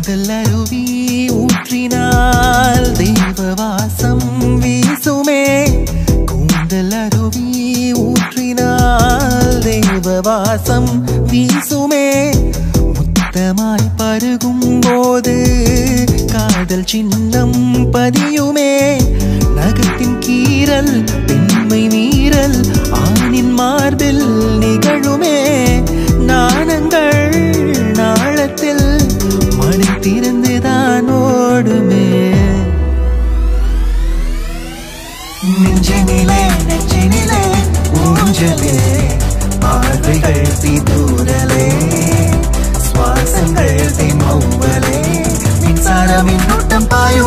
கூந்தல் அருவி ஊற்றினால் தெய்வ வாசம் வீசுமே கூந்தல் அருவி ஊற்றினால் தெய்வ வாசம் வீசுமே முத்தமாய் பருகும் போது காதல் சின்னம் பதியுமே நகத்தின் கீறல் பெண்மை மீறல் ஆணின் மார்பில் நிகழுமே நாணங்கள் நாளத்தில் மணி திறந்துதான் ஓடுமே நெஞ்சினிலே நெஞ்சினிலே ஊஞ்சலே பார்வைகள் தீதூரலே சுவாசங்கள் திமௌவலே மின்சார மின்னோட்டம் பாயும்